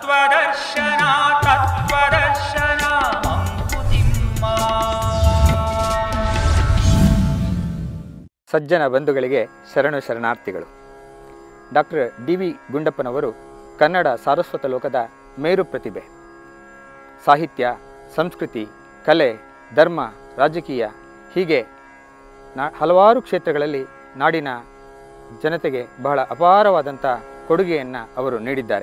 ಸ್ವದರ್ಶನ ತತ್ವದರ್ಶನ ಮಂಕುತಿಮ್ಮ ಸಜ್ಜನ ಬಂಧುಗಳಿಗೆ ಶರಣು ಶರಣಾರ್ಥಿಗಳು ಡಾಕ್ಟರ್ ಡಿ ವಿ ಗುಂಡಪ್ಪನವರು ಕನ್ನಡ ಸಾರಸ್ವತ ಲೋಕದ ಮೇರು ಪ್ರತಿಭೆ ಸಾಹಿತ್ಯ ಸಂಸ್ಕೃತಿ ಕಲೆ ಧರ್ಮ ರಾಜಕೀಯ ಹೀಗೆ ನಾ ಹಲವಾರು ಕ್ಷೇತ್ರಗಳಲ್ಲಿ ನಾಡಿನ ಜನತೆಗೆ ಬಹಳ ಅಪಾರವಾದಂಥ ಕೊಡುಗೆಯನ್ನು ಅವರು ನೀಡಿದ್ದಾರೆ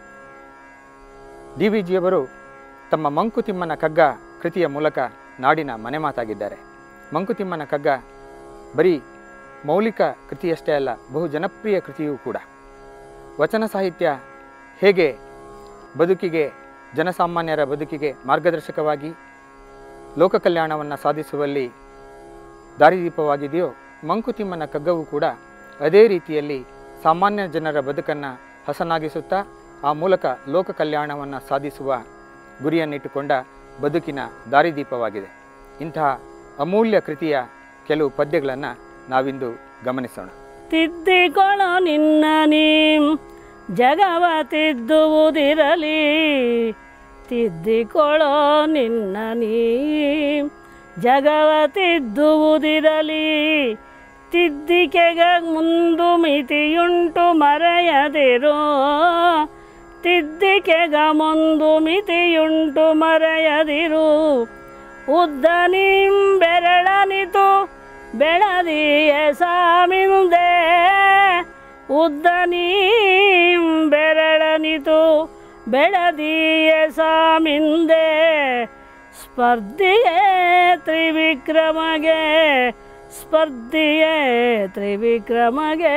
ಡಿ ವಿ ಜಿಯವರು ತಮ್ಮ ಮಂಕುತಿಮ್ಮನ ಕಗ್ಗ ಕೃತಿಯ ಮೂಲಕ ನಾಡಿನ ಮನೆಮಾತಾಗಿದ್ದಾರೆ ಮಂಕುತಿಮ್ಮನ ಕಗ್ಗ ಬರೀ ಮೌಲಿಕ ಕೃತಿಯಷ್ಟೇ ಅಲ್ಲ ಬಹು ಜನಪ್ರಿಯ ಕೃತಿಯೂ ಕೂಡ ವಚನ ಸಾಹಿತ್ಯ ಹೇಗೆ ಬದುಕಿಗೆ ಜನಸಾಮಾನ್ಯರ ಬದುಕಿಗೆ ಮಾರ್ಗದರ್ಶಕವಾಗಿ ಲೋಕ ಕಲ್ಯಾಣವನ್ನು ಸಾಧಿಸುವಲ್ಲಿ ದಾರಿದೀಪವಾಗಿದೆಯೋ ಮಂಕುತಿಮ್ಮನ ಕಗ್ಗವು ಕೂಡ ಅದೇ ರೀತಿಯಲ್ಲಿ ಸಾಮಾನ್ಯ ಜನರ ಬದುಕನ್ನು ಹಸನಾಗಿಸುತ್ತಾ ಆ ಮೂಲಕ ಲೋಕ ಕಲ್ಯಾಣವನ್ನು ಸಾಧಿಸುವ ಗುರಿಯನ್ನಿಟ್ಟುಕೊಂಡ ಬದುಕಿನ ದಾರಿದೀಪವಾಗಿದೆ ಇಂತಹ ಅಮೂಲ್ಯ ಕೃತಿಯ ಕೆಲವು ಪದ್ಯಗಳನ್ನು ನಾವಿಂದು ಗಮನಿಸೋಣ ತಿದ್ದಿಕೊಳ ನಿನ್ನ ನೀಂ ಜಗವ ತಿದ್ದುವುದಿರಲಿ ತಿದ್ದಿಕೊಳೋ ನಿನ್ನ ನೀಂ ಜಗವ ತಿದ್ದುವುದಿರಲಿ ತಿದ್ದಿಕೆಗ ಮುಂದು ಮಿತಿಯುಂಟು ಮರೆಯದಿರು ತಿದ್ದಿಕೆಗ ಮುಂದು ಮಿತಿಯುಂಟು ಮರೆಯದಿರು ಉದ್ದ ನಿಂ ಬೆರಳನಿತು ಬೆಳದಿಯ ಸಾಮಿಂದೆ ಉದ್ದ ನೀಂ ಬೆರಳನಿತು ಬೆಳದಿಯ ಸಾಮಿಂದೆ ಸ್ಪರ್ಧಿಯೇ ತ್ರಿವಿಕ್ರಮಗೆ ಸ್ಪರ್ಧಿಯೇ ತ್ರಿವಿಕ್ರಮಗೆ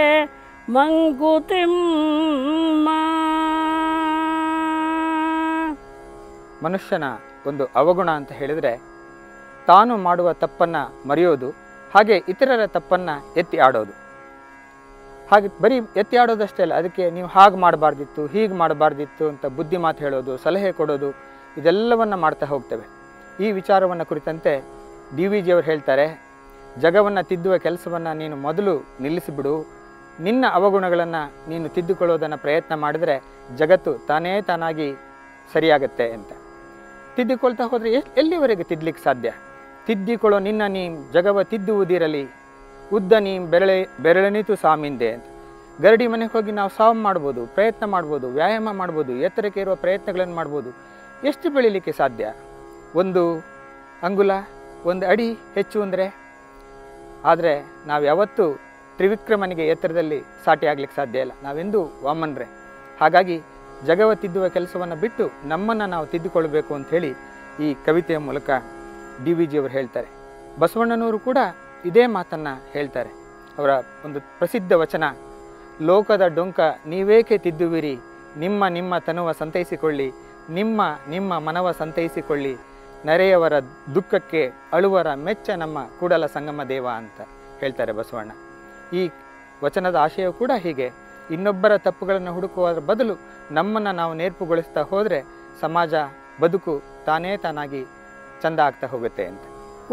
ಮಂಕುತಿಮ್ಮ ಮನುಷ್ಯನ ಒಂದು ಅವಗುಣ ಅಂತ ಹೇಳಿದರೆ ತಾನು ಮಾಡುವ ತಪ್ಪನ್ನು ಮರೆಯೋದು ಹಾಗೆ ಇತರರ ತಪ್ಪನ್ನು ಎತ್ತಿ ಆಡೋದು ಹಾಗೆ ಬರೀ ಎತ್ತಿ ಆಡೋದಷ್ಟೇ ಅಲ್ಲ ಅದಕ್ಕೆ ನೀವು ಹಾಗೆ ಮಾಡಬಾರ್ದಿತ್ತು ಹೀಗೆ ಮಾಡಬಾರ್ದಿತ್ತು ಅಂತ ಬುದ್ಧಿ ಮಾತು ಹೇಳೋದು ಸಲಹೆ ಕೊಡೋದು ಇದೆಲ್ಲವನ್ನು ಮಾಡ್ತಾ ಹೋಗ್ತೇವೆ ಈ ವಿಚಾರವನ್ನು ಕುರಿತಂತೆ ಡಿ ವಿ ಜಿಯವರು ಹೇಳ್ತಾರೆ ಜಗವನ್ನು ತಿದ್ದುವ ಕೆಲಸವನ್ನು ನೀನು ಮೊದಲು ನಿಲ್ಲಿಸಿಬಿಡು ನಿನ್ನ ಅವಗುಣಗಳನ್ನು ನೀನು ತಿದ್ದುಕೊಳ್ಳೋದನ್ನು ಪ್ರಯತ್ನ ಮಾಡಿದರೆ ಜಗತ್ತು ತಾನೇ ತಾನಾಗಿ ಸರಿಯಾಗತ್ತೆ ಅಂತ ತಿದ್ದಿಕೊಳ್ತಾ ಹೋದರೆ ಎಷ್ಟು ಎಲ್ಲಿವರೆಗೆ ತಿದ್ದಲಿಕ್ಕೆ ಸಾಧ್ಯ ತಿದ್ದಿಕೊಳ್ಳೋ ನಿನ್ನ ನೀ ಜಗವ ತಿದ್ದುವುದಿರಲಿ ಉದ್ದ ನೀ ಬೆರಳೆ ಬೆರಳನಿತು ಸಾಮಿಂದೆ ಅಂತ ಗರಡಿ ಮನೆಗೆ ಹೋಗಿ ನಾವು ಸಾವು ಮಾಡ್ಬೋದು ಪ್ರಯತ್ನ ಮಾಡ್ಬೋದು ವ್ಯಾಯಾಮ ಮಾಡ್ಬೋದು ಎತ್ತರಕ್ಕೆ ಇರುವ ಪ್ರಯತ್ನಗಳನ್ನು ಮಾಡ್ಬೋದು ಎಷ್ಟು ಬೆಳೀಲಿಕ್ಕೆ ಸಾಧ್ಯ ಒಂದು ಅಂಗುಲ ಒಂದು ಅಡಿ ಹೆಚ್ಚು ಅಂದರೆ ಆದರೆ ನಾವು ಯಾವತ್ತೂ ತ್ರಿವಿಕ್ರಮನಿಗೆ ಎತ್ತರದಲ್ಲಿ ಸಾಟಿ ಆಗ್ಲಿಕ್ಕೆ ಸಾಧ್ಯ ಇಲ್ಲ ನಾವೆಂದೂ ವಾಮನ್ರೆ ಹಾಗಾಗಿ ಜಗವ ತಿದ್ದುವ ಕೆಲಸವನ್ನು ಬಿಟ್ಟು ನಮ್ಮನ್ನು ನಾವು ತಿದ್ದುಕೊಳ್ಬೇಕು ಅಂಥೇಳಿ ಈ ಕವಿತೆಯ ಮೂಲಕ ಡಿ ವಿ ಜಿಯವರು ಹೇಳ್ತಾರೆ ಬಸವಣ್ಣನವರು ಕೂಡ ಇದೇ ಮಾತನ್ನು ಹೇಳ್ತಾರೆ ಅವರ ಒಂದು ಪ್ರಸಿದ್ಧ ವಚನ ಲೋಕದ ಡೊಂಕ ನೀವೇಕೆ ತಿದ್ದುವಿರಿ ನಿಮ್ಮ ನಿಮ್ಮ ತನುವ ಸಂತೈಸಿಕೊಳ್ಳಿ ನಿಮ್ಮ ನಿಮ್ಮ ಮನವ ಸಂತೈಸಿಕೊಳ್ಳಿ ನೆರೆಯವರ ದುಃಖಕ್ಕೆ ಅಳುವರ ಮೆಚ್ಚ ನಮ್ಮ ಕೂಡಲ ಸಂಗಮ ದೇವ ಅಂತ ಹೇಳ್ತಾರೆ ಬಸವಣ್ಣ ಈ ವಚನದ ಆಶಯ ಕೂಡ ಹೀಗೆ ಇನ್ನೊಬ್ಬರ ತಪ್ಪುಗಳನ್ನು ಹುಡುಕುವುದರ ಬದಲು ನಮ್ಮನ್ನು ನಾವು ನೇರ್ಪುಗೊಳಿಸ್ತಾ ಹೋದರೆ ಸಮಾಜ ಬದುಕು ತಾನೇ ತಾನಾಗಿ ಚಂದ ಆಗ್ತಾ ಹೋಗುತ್ತೆ ಅಂತ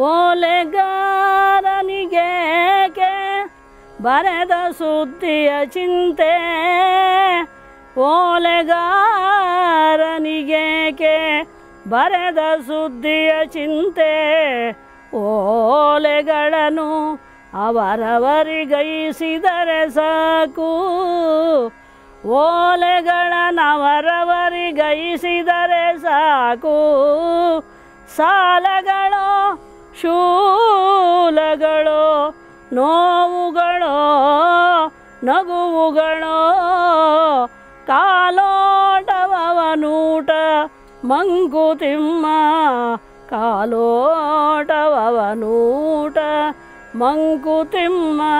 ಓಲೆಗಾರನಿಗೇಕೆ ಬರೆದ ಸುದ್ದಿಯ ಚಿಂತೆ ಓಲೆಗಾರನಿಗೇಕೆ ಬರೆದ ಸುದ್ದಿಯ ಚಿಂತೆ ಓಲೆಗಳನ್ನು ಅವರವರಿಗೈಸಿದರೆ ಸಾಕು ಓಲೆಗಳನ್ನವರವರಿಗೈಸಿದರೆ ಸಾಕು ಸಾಲಗಳು ಶೂಲಗಳು ನೋವುಗಳು ನಗುವುಗಳು ಕಾಲೋಟವನೂಟ ಮಂಕುತಿಮ್ಮ ಕಾಲೋಟವನೂಟ ಮಂಕುತಿಮ್ಮ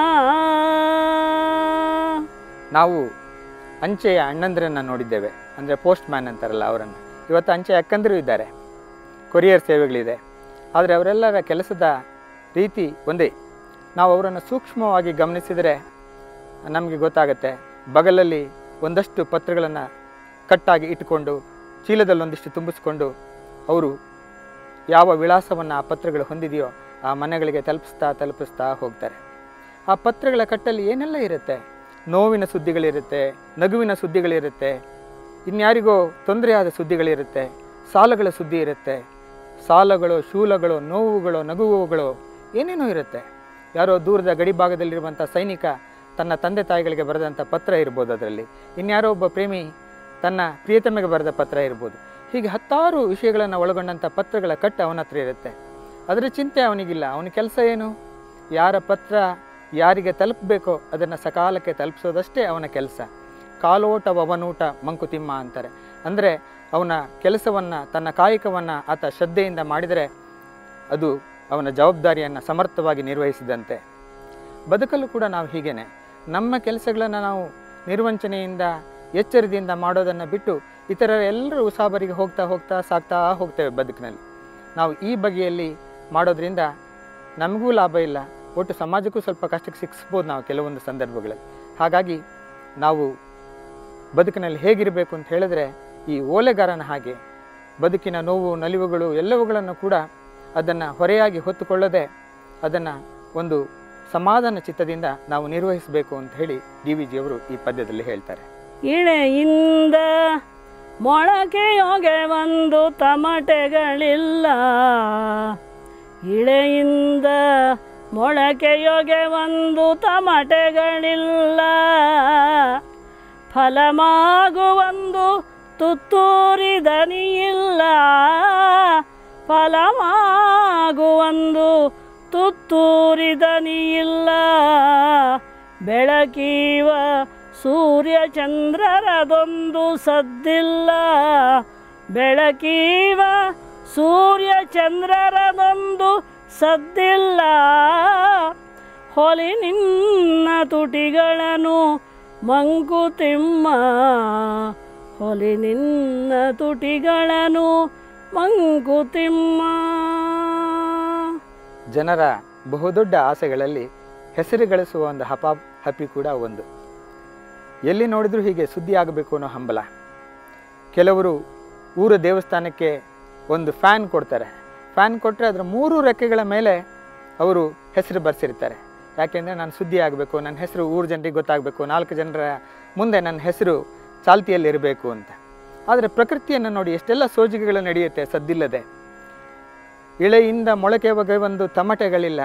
ನಾವು ಅಂಚೆಯ ಅಣ್ಣಂದಿರನ್ನು ನೋಡಿದ್ದೇವೆ ಅಂದರೆ ಪೋಸ್ಟ್ ಮ್ಯಾನ್ ಅಂತಾರಲ್ಲ ಅವರನ್ನು ಇವತ್ತು ಅಂಚೆ ಅಕ್ಕಂದಿರು ಇದ್ದಾರೆ ಕೊರಿಯರ್ ಸೇವೆಗಳಿದೆ ಆದರೆ ಅವರೆಲ್ಲರ ಕೆಲಸದ ರೀತಿ ಒಂದೇ ನಾವು ಅವರನ್ನು ಸೂಕ್ಷ್ಮವಾಗಿ ಗಮನಿಸಿದರೆ ನಮಗೆ ಗೊತ್ತಾಗುತ್ತೆ ಬಗಲಲ್ಲಿ ಒಂದಷ್ಟು ಪತ್ರಗಳನ್ನು ಕಟ್ಟಾಗಿ ಇಟ್ಟುಕೊಂಡು ಚೀಲದಲ್ಲಿ ಒಂದಿಷ್ಟು ತುಂಬಿಸ್ಕೊಂಡು ಅವರು ಯಾವ ವಿಳಾಸವನ್ನು ಆ ಪತ್ರಗಳು ಹೊಂದಿದೆಯೋ ಆ ಮನೆಗಳಿಗೆ ತಲುಪಿಸ್ತಾ ತಲುಪಿಸ್ತಾ ಹೋಗ್ತಾರೆ ಆ ಪತ್ರಗಳ ಕಟ್ಟಲ್ಲಿ ಏನೆಲ್ಲ ಇರುತ್ತೆ ನೋವಿನ ಸುದ್ದಿಗಳಿರುತ್ತೆ ನಗುವಿನ ಸುದ್ದಿಗಳಿರುತ್ತೆ ಇನ್ಯಾರಿಗೋ ತೊಂದರೆಯಾದ ಸುದ್ದಿಗಳಿರುತ್ತೆ ಸಾಲಗಳ ಸುದ್ದಿ ಇರುತ್ತೆ ಸಾಲಗಳು ಶೂಲಗಳು ನೋವುಗಳು ನಗುವುಗಳು ಏನೇನೋ ಇರುತ್ತೆ ಯಾರೋ ದೂರದ ಗಡಿ ಭಾಗದಲ್ಲಿರುವಂಥ ಸೈನಿಕ ತನ್ನ ತಂದೆ ತಾಯಿಗಳಿಗೆ ಬರೆದಂಥ ಪತ್ರ ಇರ್ಬೋದು ಅದರಲ್ಲಿ ಇನ್ಯಾರೋ ಒಬ್ಬ ಪ್ರೇಮಿ ತನ್ನ ಪ್ರಿಯತಮೆಗೆ ಬರೆದ ಪತ್ರ ಇರ್ಬೋದು ಹೀಗೆ ಹತ್ತಾರು ವಿಷಯಗಳನ್ನು ಒಳಗೊಂಡಂಥ ಪತ್ರಗಳ ಕಟ್ಟು ಅವನ ಹತ್ರ ಇರುತ್ತೆ ಅದರ ಚಿಂತೆ ಅವನಿಗಿಲ್ಲ ಅವನ ಕೆಲಸ ಏನು ಯಾರ ಪತ್ರ ಯಾರಿಗೆ ತಲುಪಬೇಕೋ ಅದನ್ನು ಸಕಾಲಕ್ಕೆ ತಲುಪಿಸೋದಷ್ಟೇ ಅವನ ಕೆಲಸ ಕಾಲೋಟ ಅವನೂಟ ಮಂಕುತಿಮ್ಮ ಅಂತಾರೆ ಅಂದರೆ ಅವನ ಕೆಲಸವನ್ನು ತನ್ನ ಕಾಯಕವನ್ನು ಆತ ಶ್ರದ್ಧೆಯಿಂದ ಮಾಡಿದರೆ ಅದು ಅವನ ಜವಾಬ್ದಾರಿಯನ್ನು ಸಮರ್ಥವಾಗಿ ನಿರ್ವಹಿಸಿದಂತೆ ಬದುಕಲು ಕೂಡ ನಾವು ಹೀಗೇನೆ ನಮ್ಮ ಕೆಲಸಗಳನ್ನು ನಾವು ನಿರ್ವಂಚನೆಯಿಂದ ಎಚ್ಚರದಿಂದ ಮಾಡೋದನ್ನು ಬಿಟ್ಟು ಇತರರ ಎಲ್ಲರೂ ಉಸಾಬರಿಗೆ ಹೋಗ್ತಾ ಹೋಗ್ತಾ ಸಾಗ್ತಾ ಹೋಗ್ತೇವೆ ಬದುಕಿನಲ್ಲಿ ನಾವು ಈ ಬಗೆಯಲ್ಲಿ ಮಾಡೋದ್ರಿಂದ ನಮಗೂ ಲಾಭ ಇಲ್ಲ ಒಟ್ಟು ಸಮಾಜಕ್ಕೂ ಸ್ವಲ್ಪ ಕಷ್ಟಕ್ಕೆ ಸಿಕ್ಸ್ಬೋದು ನಾವು ಕೆಲವೊಂದು ಸಂದರ್ಭಗಳಲ್ಲಿ ಹಾಗಾಗಿ ನಾವು ಬದುಕಿನಲ್ಲಿ ಹೇಗಿರಬೇಕು ಅಂತ ಹೇಳಿದ್ರೆ ಈ ಓಲೆಗಾರನ ಹಾಗೆ ಬದುಕಿನ ನೋವು ನಲಿವುಗಳು ಎಲ್ಲವುಗಳನ್ನು ಕೂಡ ಅದನ್ನು ಹೊರೆಯಾಗಿ ಹೊತ್ತುಕೊಳ್ಳದೆ ಅದನ್ನು ಒಂದು ಸಮಾಧಾನ ಚಿತ್ತದಿಂದ ನಾವು ನಿರ್ವಹಿಸಬೇಕು ಅಂತ ಹೇಳಿ ಡಿ ವಿ ಜಿಯವರು ಈ ಪದ್ಯದಲ್ಲಿ ಹೇಳ್ತಾರೆ ಇಳೆಯಿಂದ ಮೊಳಕೆಯೊಗೆ ಒಂದು ತಮಟೆಗಳಿಲ್ಲ ಇಳೆಯಿಂದ ಮೊಳಕೆಯೊಗೆ ಒಂದು ತಮಟೆಗಳಿಲ್ಲ ಫಲಮಾಗುವೊಂದು ತುತ್ತೂರಿ ದನಿಯಿಲ್ಲ ಫಲಮಾಗುವೊಂದು ತುತ್ತೂರಿ ದನಿಯಿಲ್ಲ ಬೆಳಕೀವ ಸೂರ್ಯ ಚಂದ್ರರದೊಂದು ಸದ್ದಿಲ್ಲ ಬೆಳಕೀವ ಸೂರ್ಯ ಚಂದ್ರರದೊಂದು ಸದ್ದಿಲ್ಲ ಹೊಲಿ ನಿನ್ನ ತುಟಿಗಳನ್ನು ಮಂಕುತಿಮ್ಮ ಹೊಲಿ ನಿನ್ನ ತುಟಿಗಳನ್ನು ಮಂಕುತಿಮ್ಮ ಜನರ ಬಹುದೊಡ್ಡ ಆಸೆಗಳಲ್ಲಿ ಹೆಸರು ಗಳಿಸುವ ಒಂದು ಹಪ ಹಪಿ ಕೂಡ ಒಂದು ಎಲ್ಲಿ ನೋಡಿದ್ರೂ ಹೀಗೆ ಸುದ್ದಿ ಆಗಬೇಕು ಅನ್ನೋ ಹಂಬಲ ಕೆಲವರು ಊರ ದೇವಸ್ಥಾನಕ್ಕೆ ಒಂದು ಫ್ಯಾನ್ ಕೊಡ್ತಾರೆ ಫ್ಯಾನ್ ಕೊಟ್ಟರೆ ಅದರ ಮೂರು ರೆಕ್ಕೆಗಳ ಮೇಲೆ ಅವರು ಹೆಸರು ಬರೆಸಿರ್ತಾರೆ ಯಾಕೆಂದರೆ ನಾನು ಸುದ್ದಿ ಆಗಬೇಕು ನನ್ನ ಹೆಸರು ಊರು ಜನರಿಗೆ ಗೊತ್ತಾಗಬೇಕು ನಾಲ್ಕು ಜನರ ಮುಂದೆ ನನ್ನ ಹೆಸರು ಚಾಲ್ತಿಯಲ್ಲಿರಬೇಕು ಅಂತ ಆದರೆ ಪ್ರಕೃತಿಯನ್ನು ನೋಡಿ ಎಷ್ಟೆಲ್ಲ ಸೋಜಿಗೆಗಳು ನಡೆಯುತ್ತೆ ಸದ್ದಿಲ್ಲದೆ ಇಳೆಯಿಂದ ಮೊಳಕೆ ಬಗೆ ಒಂದು ತಮಟೆಗಳಿಲ್ಲ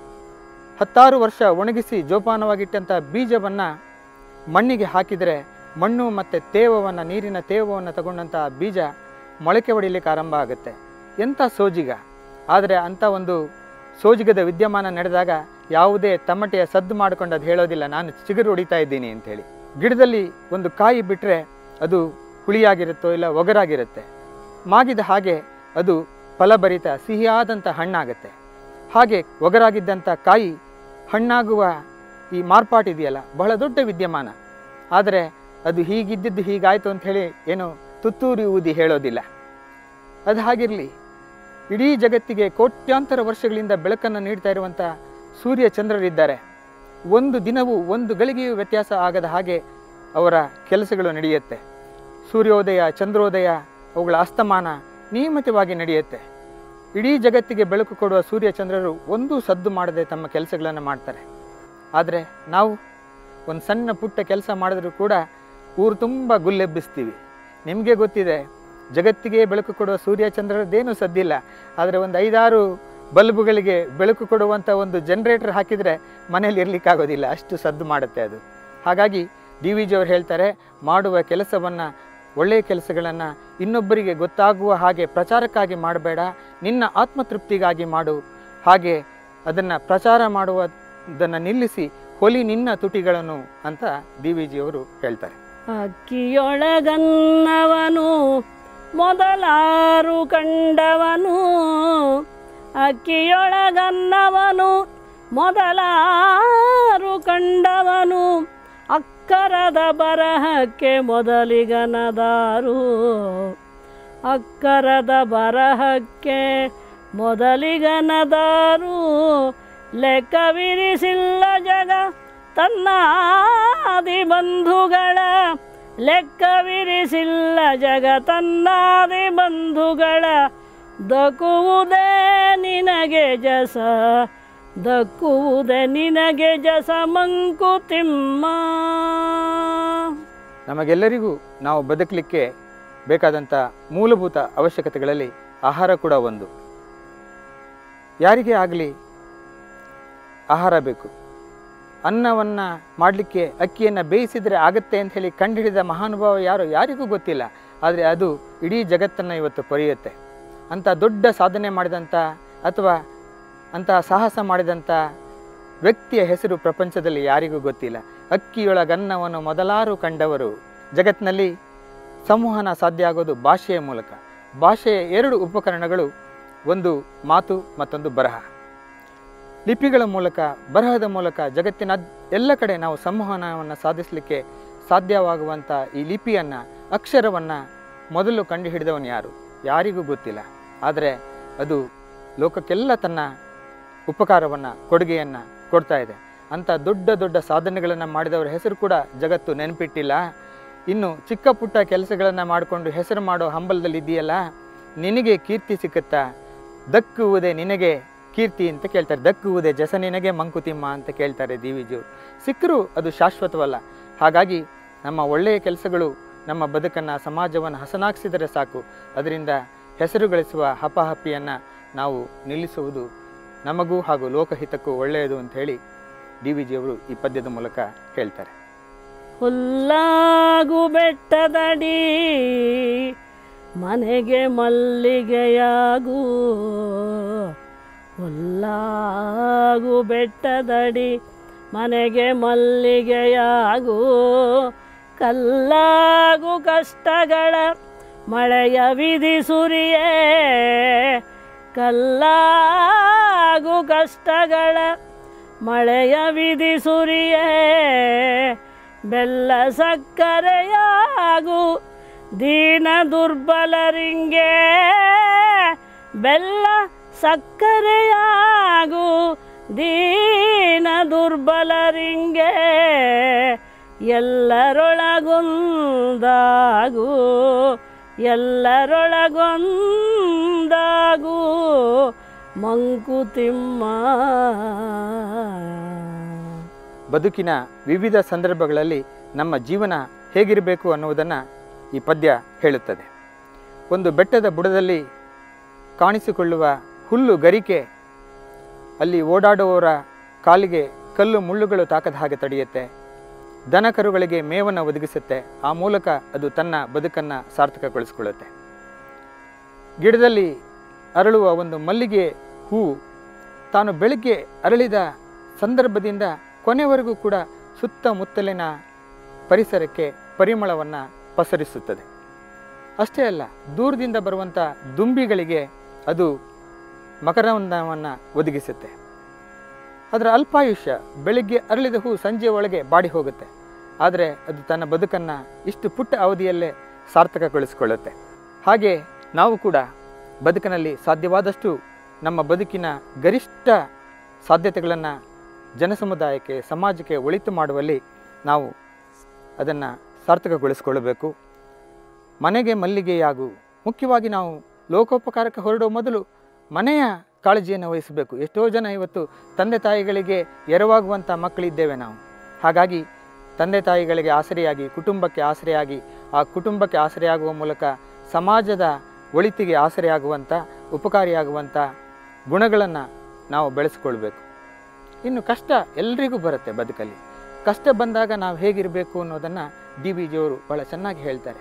ಹತ್ತಾರು ವರ್ಷ ಒಣಗಿಸಿ ಜೋಪಾನವಾಗಿಟ್ಟಂಥ ಬೀಜವನ್ನು ಮಣ್ಣಿಗೆ ಹಾಕಿದರೆ ಮಣ್ಣು ಮತ್ತು ತೇವವನ್ನು ನೀರಿನ ತೇವವನ್ನು ತಗೊಂಡಂಥ ಬೀಜ ಮೊಳಕೆ ಹೊಡಿಲಿಕ್ಕೆ ಆರಂಭ ಆಗುತ್ತೆ ಎಂಥ ಸೋಜಿಗ ಆದರೆ ಅಂಥ ಒಂದು ಸೋಜಿಗದ ವಿದ್ಯಮಾನ ನಡೆದಾಗ ಯಾವುದೇ ತಮಟೆಯ ಸದ್ದು ಮಾಡ್ಕೊಂಡು ಅದು ಹೇಳೋದಿಲ್ಲ ನಾನು ಚಿಗುರು ಹೊಡಿತಾ ಇದ್ದೀನಿ ಅಂತೇಳಿ ಗಿಡದಲ್ಲಿ ಒಂದು ಕಾಯಿ ಬಿಟ್ಟರೆ ಅದು ಹುಳಿಯಾಗಿರುತ್ತೋ ಇಲ್ಲ ಒಗರಾಗಿರುತ್ತೆ ಮಾಗಿದ ಹಾಗೆ ಅದು ಫಲಭರಿತ ಸಿಹಿಯಾದಂಥ ಹಣ್ಣಾಗತ್ತೆ ಹಾಗೆ ಒಗರಾಗಿದ್ದಂಥ ಕಾಯಿ ಹಣ್ಣಾಗುವ ಈ ಮಾರ್ಪಾಟಿದೆಯಲ್ಲ ಬಹಳ ದೊಡ್ಡ ವಿದ್ಯಮಾನ ಆದರೆ ಅದು ಹೀಗಿದ್ದಿದ್ದು ಹೀಗಾಯಿತು ಅಂತ ಹೇಳಿ ಏನು ತುತ್ತೂರಿ ಊದಿ ಹೇಳೋದಿಲ್ಲ ಅದು ಹಾಗಿರಲಿ ಇಡೀ ಜಗತ್ತಿಗೆ ಕೋಟ್ಯಾಂತರ ವರ್ಷಗಳಿಂದ ಬೆಳಕನ್ನು ನೀಡ್ತಾ ಇರುವಂಥ ಸೂರ್ಯ ಚಂದ್ರರಿದ್ದಾರೆ ಒಂದು ದಿನವೂ ಒಂದು ಗಳಿಗೆಯೂ ವ್ಯತ್ಯಾಸ ಆಗದ ಹಾಗೆ ಅವರ ಕೆಲಸಗಳು ನಡೆಯುತ್ತೆ ಸೂರ್ಯೋದಯ ಚಂದ್ರೋದಯ ಅವುಗಳ ಅಸ್ತಮಾನ ನಿಯಮಿತವಾಗಿ ನಡೆಯುತ್ತೆ ಇಡೀ ಜಗತ್ತಿಗೆ ಬೆಳಕು ಕೊಡುವ ಸೂರ್ಯ ಚಂದ್ರರು ಒಂದೂ ಸದ್ದು ಮಾಡದೆ ತಮ್ಮ ಕೆಲಸಗಳನ್ನು ಮಾಡ್ತಾರೆ ಆದರೆ ನಾವು ಒಂದು ಸಣ್ಣ ಪುಟ್ಟ ಕೆಲಸ ಮಾಡಿದ್ರೂ ಕೂಡ ಊರು ತುಂಬ ಗುಲ್ಲೆಬ್ಬಿಸ್ತೀವಿ ನಿಮಗೆ ಗೊತ್ತಿದೆ ಜಗತ್ತಿಗೆ ಬೆಳಕು ಕೊಡುವ ಸೂರ್ಯ ಚಂದ್ರರದ್ದೇನೂ ಸದ್ದಿಲ್ಲ ಆದರೆ ಒಂದು ಐದಾರು ಬಲ್ಬುಗಳಿಗೆ ಬೆಳಕು ಕೊಡುವಂಥ ಒಂದು ಜನ್ರೇಟರ್ ಹಾಕಿದರೆ ಮನೇಲಿ ಇರಲಿಕ್ಕಾಗೋದಿಲ್ಲ ಅಷ್ಟು ಸದ್ದು ಮಾಡುತ್ತೆ ಅದು ಹಾಗಾಗಿ ಡಿ ವಿ ಜಿಯವರು ಹೇಳ್ತಾರೆ ಮಾಡುವ ಕೆಲಸವನ್ನು ಒಳ್ಳೆಯ ಕೆಲಸಗಳನ್ನು ಇನ್ನೊಬ್ಬರಿಗೆ ಗೊತ್ತಾಗುವ ಹಾಗೆ ಪ್ರಚಾರಕ್ಕಾಗಿ ಮಾಡಬೇಡ ನಿನ್ನ ಆತ್ಮತೃಪ್ತಿಗಾಗಿ ಮಾಡು ಹಾಗೆ ಅದನ್ನು ಪ್ರಚಾರ ಮಾಡುವುದನ್ನು ನಿಲ್ಲಿಸಿ ಹೊಲಿ ನಿನ್ನ ತುಟಿಗಳನ್ನು ಅಂತ ಡಿ ವಿ ಜಿಯವರು ಹೇಳ್ತಾರೆ ಅಕ್ಕಿಯೊಳಗನ್ನವನು ಮೊದಲಾರು ಕಂಡವನು ಅಕ್ಕಿಯೊಳಗನ್ನವನು ಮೊದಲಾರು ಕಂಡವನು ಅಕ್ಕರದ ಬರಹಕ್ಕೆ ಮೊದಲಿಗನದಾರು ಅಕ್ಕರದ ಬರಹಕ್ಕೆ ಮೊದಲಿಗನದಾರು ಲೆಕ್ಕವಿರಿಸಿಲ್ಲ ಜಗ ತನ್ನ ಆದಿ ಬಂಧುಗಳ ಲೆಕ್ಕವಿರಿಸಿಲ್ಲ ಜಗ ತನ್ನಾದಿ ಬಂಧುಗಳ ದಕ್ಕುವುದೇ ನಿನಗೆ ಜಸ ದಕ್ಕುವುದೇ ನಿನಗೆ ಜಸ ಮಂಕುತಿಮ್ಮ ನಮಗೆಲ್ಲರಿಗೂ ನಾವು ಬದುಕಲಿಕ್ಕೆ ಬೇಕಾದಂಥ ಮೂಲಭೂತ ಅವಶ್ಯಕತೆಗಳಲ್ಲಿ ಆಹಾರ ಕೂಡ ಒಂದು ಯಾರಿಗೇ ಆಗಲಿ ಆಹಾರ ಬೇಕು ಅನ್ನವನ್ನು ಮಾಡಲಿಕ್ಕೆ ಅಕ್ಕಿಯನ್ನು ಬೇಯಿಸಿದರೆ ಆಗುತ್ತೆ ಅಂತ ಹೇಳಿ ಕಂಡುಹಿಡಿದ ಮಹಾನುಭಾವ ಯಾರು ಯಾರಿಗೂ ಗೊತ್ತಿಲ್ಲ ಆದರೆ ಅದು ಇಡೀ ಜಗತ್ತನ್ನು ಇವತ್ತು ಪೊರೆಯುತ್ತೆ ಅಂಥ ದೊಡ್ಡ ಸಾಧನೆ ಮಾಡಿದಂಥ ಅಥವಾ ಅಂಥ ಸಾಹಸ ಮಾಡಿದಂಥ ವ್ಯಕ್ತಿಯ ಹೆಸರು ಪ್ರಪಂಚದಲ್ಲಿ ಯಾರಿಗೂ ಗೊತ್ತಿಲ್ಲ ಅಕ್ಕಿಯೊಳಗನ್ನವನ್ನು ಮೊದಲಾರು ಕಂಡವರು ಜಗತ್ತಿನಲ್ಲಿ ಸಂವಹನ ಸಾಧ್ಯ ಆಗೋದು ಭಾಷೆಯ ಮೂಲಕ ಭಾಷೆಯ ಎರಡು ಉಪಕರಣಗಳು ಒಂದು ಮಾತು ಮತ್ತೊಂದು ಬರಹ ಲಿಪಿಗಳ ಮೂಲಕ ಬರಹದ ಮೂಲಕ ಜಗತ್ತಿನ ಅದ್- ಎಲ್ಲ ಕಡೆ ನಾವು ಸಂವಹನವನ್ನು ಸಾಧಿಸಲಿಕ್ಕೆ ಸಾಧ್ಯವಾಗುವಂಥ ಈ ಲಿಪಿಯನ್ನು ಅಕ್ಷರವನ್ನು ಮೊದಲು ಕಂಡುಹಿಡಿದವನು ಯಾರು ಯಾರಿಗೂ ಗೊತ್ತಿಲ್ಲ ಆದರೆ ಅದು ಲೋಕಕ್ಕೆಲ್ಲ ತನ್ನ ಉಪಕಾರವನ್ನು ಕೊಡುಗೆಯನ್ನು ಕೊಡ್ತಾ ಇದೆ ಅಂಥ ದೊಡ್ಡ ದೊಡ್ಡ ಸಾಧನೆಗಳನ್ನು ಮಾಡಿದವರ ಹೆಸರು ಕೂಡ ಜಗತ್ತು ನೆನಪಿಟ್ಟಿಲ್ಲ ಇನ್ನು ಚಿಕ್ಕ ಪುಟ್ಟ ಕೆಲಸಗಳನ್ನು ಮಾಡಿಕೊಂಡು ಹೆಸರು ಮಾಡೋ ಹಂಬಲದಲ್ಲಿ ಇದೆಯಲ್ಲ ನಿನಗೆ ಕೀರ್ತಿ ಸಿಕ್ಕುತ್ತಾ ದಕ್ಕುವುದೇ ನಿನಗೆ ಕೀರ್ತಿ ಅಂತ ಕೇಳ್ತಾರೆ ದಕ್ಕುವುದೇ ಜಸ ನಿನಗೆ ಮಂಕುತಿಮ್ಮ ಅಂತ ಕೇಳ್ತಾರೆ ಡಿ ವಿ ಜಿಯವರು ಸಿಕ್ಕರೂ ಅದು ಶಾಶ್ವತವಲ್ಲ ಹಾಗಾಗಿ ನಮ್ಮ ಒಳ್ಳೆಯ ಕೆಲಸಗಳು ನಮ್ಮ ಬದುಕನ್ನು ಸಮಾಜವನ್ನು ಹಸನಾಗಿಸಿದರೆ ಸಾಕು ಅದರಿಂದ ಹೆಸರು ಗಳಿಸುವ ಹಪಹಪಿಯನ್ನು ನಾವು ನಿಲ್ಲಿಸುವುದು ನಮಗೂ ಹಾಗೂ ಲೋಕಹಿತಕ್ಕೂ ಒಳ್ಳೆಯದು ಅಂತ ಹೇಳಿ ಡಿ ವಿ ಜಿಯವರು ಈ ಪದ್ಯದ ಮೂಲಕ ಹೇಳ್ತಾರೆ ಹುಲ್ಲಾಗು ಬೆಟ್ಟದಡಿ ಮನೆಗೆ ಮಲ್ಲಿಗೆಯಾಗು ಹುಲ್ಲಾಗು ಬೆಟ್ಟದಡಿ ಮನೆಗೆ ಮಲ್ಲಿಗೆಯಾಗು ಕಲ್ಲಾಗು ಕಷ್ಟಗಳ ಮಳೆಯ ವಿಧಿಸುರಿಯೇ ಕಲ್ಲಾಗು ಕಷ್ಟಗಳ ಮಳೆಯ ವಿಧಿಸುರಿಯೇ ಬೆಲ್ಲ ಸಕ್ಕರೆಯಾಗು ದೀನ ದುರ್ಬಲರಿಂಗೆ ಬೆಲ್ಲ ಸಕ್ಕರೆಯಾಗು ದೀನ ದುರ್ಬಲರಿಂಗೆ ಎಲ್ಲರೊಳಗೊಂದಾಗು ಎಲ್ಲರೊಳಗೊಂದಾಗು ಮಂಕುತಿಮ್ಮ ಬದುಕಿನ ವಿವಿಧ ಸಂದರ್ಭಗಳಲ್ಲಿ ನಮ್ಮ ಜೀವನ ಹೇಗಿರಬೇಕು ಅನ್ನುವುದನ್ನು ಈ ಪದ್ಯ ಹೇಳುತ್ತದೆ ಒಂದು ಬೆಟ್ಟದ ಬುಡದಲ್ಲಿ ಕಾಣಿಸಿಕೊಳ್ಳುವ ಹುಲ್ಲು ಗರಿಕೆ ಅಲ್ಲಿ ಓಡಾಡುವವರ ಕಾಲಿಗೆ ಕಲ್ಲು ಮುಳ್ಳುಗಳು ತಾಕದ ಹಾಗೆ ತಡೆಯುತ್ತೆ ದನ ಕರುಗಳಿಗೆ ಮೇವನ್ನು ಒದಗಿಸುತ್ತೆ ಆ ಮೂಲಕ ಅದು ತನ್ನ ಬದುಕನ್ನು ಸಾರ್ಥಕಗೊಳಿಸಿಕೊಳ್ಳುತ್ತೆ ಗಿಡದಲ್ಲಿ ಅರಳುವ ಒಂದು ಮಲ್ಲಿಗೆ ಹೂವು ತಾನು ಬೆಳಗ್ಗೆ ಅರಳಿದ ಸಂದರ್ಭದಿಂದ ಕೊನೆವರೆಗೂ ಕೂಡ ಸುತ್ತಮುತ್ತಲಿನ ಪರಿಸರಕ್ಕೆ ಪರಿಮಳವನ್ನು ಪಸರಿಸುತ್ತದೆ ಅಷ್ಟೇ ಅಲ್ಲ ದೂರದಿಂದ ಬರುವಂಥ ದುಂಬಿಗಳಿಗೆ ಅದು ಮಕರಂದವನ್ನು ಒದಗಿಸುತ್ತೆ ಅದರ ಅಲ್ಪಾಯುಷ್ಯ ಬೆಳಿಗ್ಗೆ ಅರಳಿದ ಹೂ ಸಂಜೆ ಒಳಗೆ ಬಾಡಿ ಹೋಗುತ್ತೆ ಆದರೆ ಅದು ತನ್ನ ಬದುಕನ್ನು ಇಷ್ಟು ಪುಟ್ಟ ಅವಧಿಯಲ್ಲೇ ಸಾರ್ಥಕಗೊಳಿಸಿಕೊಳ್ಳುತ್ತೆ ಹಾಗೆ ನಾವು ಕೂಡ ಬದುಕಿನಲ್ಲಿ ಸಾಧ್ಯವಾದಷ್ಟು ನಮ್ಮ ಬದುಕಿನ ಗರಿಷ್ಠ ಸಾಧ್ಯತೆಗಳನ್ನು ಜನಸಮುದಾಯಕ್ಕೆ ಸಮಾಜಕ್ಕೆ ಒಳಿತು ಮಾಡುವಲ್ಲಿ ನಾವು ಅದನ್ನು ಸಾರ್ಥಕಗೊಳಿಸಿಕೊಳ್ಳಬೇಕು ಮನೆಗೆ ಮಲ್ಲಿಗೆಯಾಗು ಮುಖ್ಯವಾಗಿ ನಾವು ಲೋಕೋಪಕಾರಕ್ಕೆ ಹೊರಡುವ ಮೊದಲು ಮನೆಯ ಕಾಳಜಿಯನ್ನು ವಹಿಸಬೇಕು ಎಷ್ಟೋ ಜನ ಇವತ್ತು ತಂದೆ ತಾಯಿಗಳಿಗೆ ಎರವಾಗುವಂಥ ಮಕ್ಕಳಿದ್ದೇವೆ ನಾವು ಹಾಗಾಗಿ ತಂದೆ ತಾಯಿಗಳಿಗೆ ಆಸರೆಯಾಗಿ ಕುಟುಂಬಕ್ಕೆ ಆಸರೆಯಾಗಿ ಆ ಕುಟುಂಬಕ್ಕೆ ಆಸರೆಯಾಗುವ ಮೂಲಕ ಸಮಾಜದ ಒಳಿತಿಗೆ ಆಸರೆಯಾಗುವಂಥ ಉಪಕಾರಿಯಾಗುವಂಥ ಗುಣಗಳನ್ನು ನಾವು ಬೆಳೆಸ್ಕೊಳ್ಬೇಕು ಇನ್ನು ಕಷ್ಟ ಎಲ್ರಿಗೂ ಬರುತ್ತೆ ಬದುಕಲ್ಲಿ ಕಷ್ಟ ಬಂದಾಗ ನಾವು ಹೇಗಿರಬೇಕು ಅನ್ನೋದನ್ನು ಡಿ ವಿ ಜಿಯವರು ಭಾಳ ಚೆನ್ನಾಗಿ ಹೇಳ್ತಾರೆ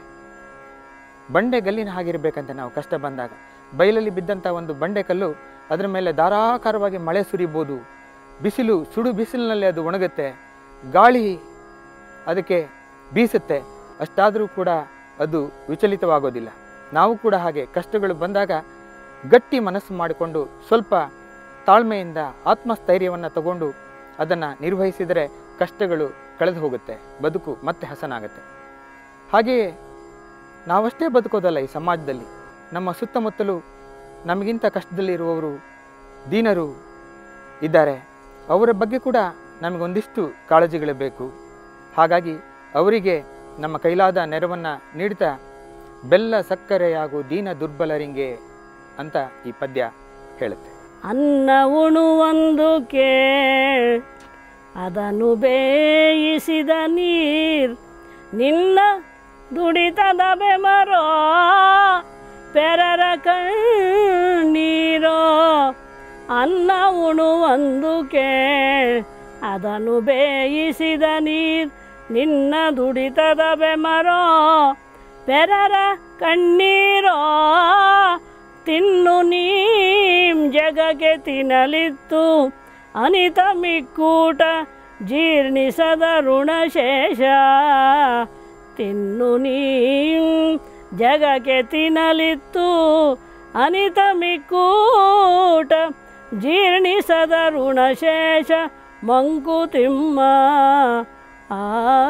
ಬಂಡೆ ಗಲ್ಲಿನ ಹಾಗಿರ್ಬೇಕಂತೆ ನಾವು ಕಷ್ಟ ಬಂದಾಗ ಬಯಲಲ್ಲಿ ಬಿದ್ದಂಥ ಒಂದು ಬಂಡೆಕಲ್ಲು ಅದರ ಮೇಲೆ ಧಾರಾಕಾರವಾಗಿ ಮಳೆ ಸುರಿಬೋದು ಬಿಸಿಲು ಸುಡು ಬಿಸಿಲಿನಲ್ಲಿ ಅದು ಒಣಗುತ್ತೆ ಗಾಳಿ ಅದಕ್ಕೆ ಬೀಸುತ್ತೆ ಅಷ್ಟಾದರೂ ಕೂಡ ಅದು ವಿಚಲಿತವಾಗೋದಿಲ್ಲ ನಾವು ಕೂಡ ಹಾಗೆ ಕಷ್ಟಗಳು ಬಂದಾಗ ಗಟ್ಟಿ ಮನಸ್ಸು ಮಾಡಿಕೊಂಡು ಸ್ವಲ್ಪ ತಾಳ್ಮೆಯಿಂದ ಆತ್ಮಸ್ಥೈರ್ಯವನ್ನು ತಗೊಂಡು ಅದನ್ನು ನಿರ್ವಹಿಸಿದರೆ ಕಷ್ಟಗಳು ಕಳೆದು ಹೋಗುತ್ತೆ ಬದುಕು ಮತ್ತೆ ಹಸನಾಗುತ್ತೆ ಹಾಗೆಯೇ ನಾವಷ್ಟೇ ಬದುಕೋದಲ್ಲ ಈ ಸಮಾಜದಲ್ಲಿ ನಮ್ಮ ಸುತ್ತಮುತ್ತಲು ನಮಗಿಂತ ಕಷ್ಟದಲ್ಲಿರುವವರು ದೀನರು ಇದ್ದಾರೆ ಅವರ ಬಗ್ಗೆ ಕೂಡ ನಮಗೊಂದಿಷ್ಟು ಕಾಳಜಿಗಳು ಬೇಕು ಹಾಗಾಗಿ ಅವರಿಗೆ ನಮ್ಮ ಕೈಲಾದ ನೆರವನ್ನು ನೀಡ್ತಾ ಬೆಲ್ಲ ಸಕ್ಕರೆಯಾಗು ದೀನ ದುರ್ಬಲರಿಂಗೆ ಅಂತ ಈ ಪದ್ಯ ಹೇಳುತ್ತೆ ಅನ್ನ ಉಣುವೊಂದು ಕೇಳ್ ಅದನ್ನು ಬೇಯಿಸಿದ ನೀರ್ ನಿನ್ನ ದುಡಿತದ ಬೆಮರೋ ಪೆರರ ಕಣ್ಣೀರೋ ಅನ್ನ ಉಣುವಂದು ಕೇಳ್ ಅದನ್ನು ಬೇಯಿಸಿದ ನೀರ್ ನಿನ್ನ ದುಡಿತದ ಬೆಮರೋ ಪೆರರ ಕಣ್ಣೀರೋ ತಿನ್ನು ನೀಂ ಜಗಕ್ಕೆ ತಿನ್ನಲಿತ್ತು ಅನಿತ ಮಿಕ್ಕೂಟ ಜೀರ್ಣಿಸದ ಋಣಶೇಷ ತಿನ್ನು ನೀಂ ಜಗಕ್ಕೆ ತಿನ್ನಲಿತ್ತು ಅನಿತ ಮಿಕ್ಕೂಟ ಜೀರ್ಣಿಸದ ಋಣಶೇಷ ಮಂಕುತಿಮ್ಮ ಆ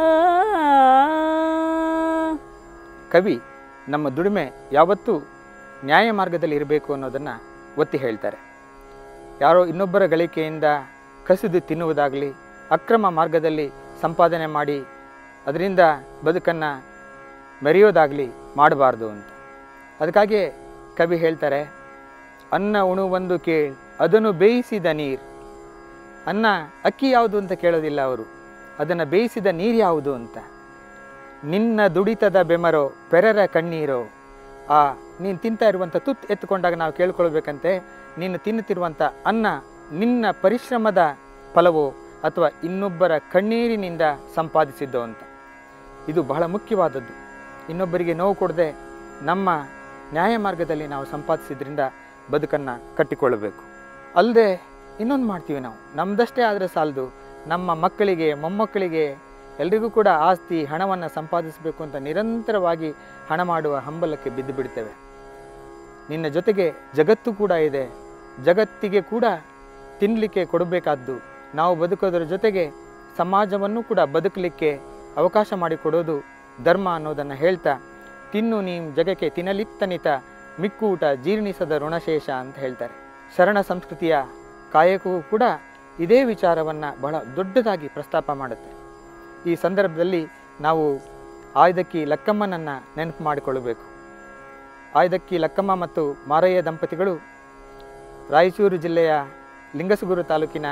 ಕವಿ ನಮ್ಮ ದುಡಿಮೆ ಯಾವತ್ತೂ ನ್ಯಾಯ ಮಾರ್ಗದಲ್ಲಿ ಇರಬೇಕು ಅನ್ನೋದನ್ನು ಒತ್ತಿ ಹೇಳ್ತಾರೆ ಯಾರೋ ಇನ್ನೊಬ್ಬರ ಗಳಿಕೆಯಿಂದ ಕಸಿದು ತಿನ್ನುವುದಾಗಲಿ ಅಕ್ರಮ ಮಾರ್ಗದಲ್ಲಿ ಸಂಪಾದನೆ ಮಾಡಿ ಅದರಿಂದ ಬದುಕನ್ನು ಮೆರೆಯೋದಾಗಲಿ ಮಾಡಬಾರ್ದು ಅಂತ ಅದಕ್ಕಾಗಿ ಕವಿ ಹೇಳ್ತಾರೆ ಅನ್ನ ಉಣುವಂದು ಕೇಳ್ ಅದನ್ನು ಬೇಯಿಸಿದ ನೀರು ಅನ್ನ ಅಕ್ಕಿ ಯಾವುದು ಅಂತ ಕೇಳೋದಿಲ್ಲ ಅವರು ಅದನ್ನು ಬೇಯಿಸಿದ ನೀರು ಯಾವುದು ಅಂತ ನಿನ್ನ ದುಡಿತದ ಬೆಮರೋ ಪೆರರ ಕಣ್ಣೀರೋ ಆ ನೀನು ತಿಂತಾ ಇರುವಂಥ ತುತ್ತು ಎತ್ತುಕೊಂಡಾಗ ನಾವು ಕೇಳ್ಕೊಳ್ಬೇಕಂತೆ ನೀನು ತಿನ್ನುತ್ತಿರುವಂಥ ಅನ್ನ ನಿನ್ನ ಪರಿಶ್ರಮದ ಫಲವೋ ಅಥವಾ ಇನ್ನೊಬ್ಬರ ಕಣ್ಣೀರಿನಿಂದ ಸಂಪಾದಿಸಿದ್ದೋ ಅಂತ ಇದು ಬಹಳ ಮುಖ್ಯವಾದದ್ದು ಇನ್ನೊಬ್ಬರಿಗೆ ನೋವು ಕೊಡದೆ ನಮ್ಮ ನ್ಯಾಯ ಮಾರ್ಗದಲ್ಲಿ ನಾವು ಸಂಪಾದಿಸಿದ್ರಿಂದ ಬದುಕನ್ನು ಕಟ್ಟಿಕೊಳ್ಳಬೇಕು ಅಲ್ಲದೆ ಇನ್ನೊಂದು ಮಾಡ್ತೀವಿ ನಾವು ನಮ್ಮದಷ್ಟೇ ಆದರೆ ಸಾಲದು ನಮ್ಮ ಮಕ್ಕಳಿಗೆ ಮೊಮ್ಮಕ್ಕಳಿಗೆ ಎಲ್ರಿಗೂ ಕೂಡ ಆಸ್ತಿ ಹಣವನ್ನು ಸಂಪಾದಿಸಬೇಕು ಅಂತ ನಿರಂತರವಾಗಿ ಹಣ ಮಾಡುವ ಹಂಬಲಕ್ಕೆ ಬಿದ್ದು ಬಿಡ್ತೇವೆ ನಿನ್ನ ಜೊತೆಗೆ ಜಗತ್ತು ಕೂಡ ಇದೆ ಜಗತ್ತಿಗೆ ಕೂಡ ತಿನ್ನಲಿಕ್ಕೆ ಕೊಡಬೇಕಾದ್ದು ನಾವು ಬದುಕೋದರ ಜೊತೆಗೆ ಸಮಾಜವನ್ನು ಕೂಡ ಬದುಕಲಿಕ್ಕೆ ಅವಕಾಶ ಮಾಡಿಕೊಡೋದು ಧರ್ಮ ಅನ್ನೋದನ್ನು ಹೇಳ್ತಾ ತಿನ್ನು ನೀಂ ಜಗಕ್ಕೆ ತಿನ್ನಲಿತ್ತನಿತ ಮಿಕ್ಕೂಟ ಜೀರ್ಣಿಸದ ಋಣಶೇಷ ಅಂತ ಹೇಳ್ತಾರೆ ಶರಣ ಸಂಸ್ಕೃತಿಯ ಕಾಯಕವೂ ಕೂಡ ಇದೇ ವಿಚಾರವನ್ನು ಬಹಳ ದೊಡ್ಡದಾಗಿ ಪ್ರಸ್ತಾಪ ಮಾಡುತ್ತೆ ಈ ಸಂದರ್ಭದಲ್ಲಿ ನಾವು ಆಯ್ದಕ್ಕಿ ಲಕ್ಕಮ್ಮನನ್ನು ನೆನಪು ಮಾಡಿಕೊಳ್ಳಬೇಕು ಆಯ್ದಕ್ಕಿ ಲಕ್ಕಮ್ಮ ಮತ್ತು ಮಾರಯ್ಯ ದಂಪತಿಗಳು ರಾಯಚೂರು ಜಿಲ್ಲೆಯ ಲಿಂಗಸಗೂರು ತಾಲೂಕಿನ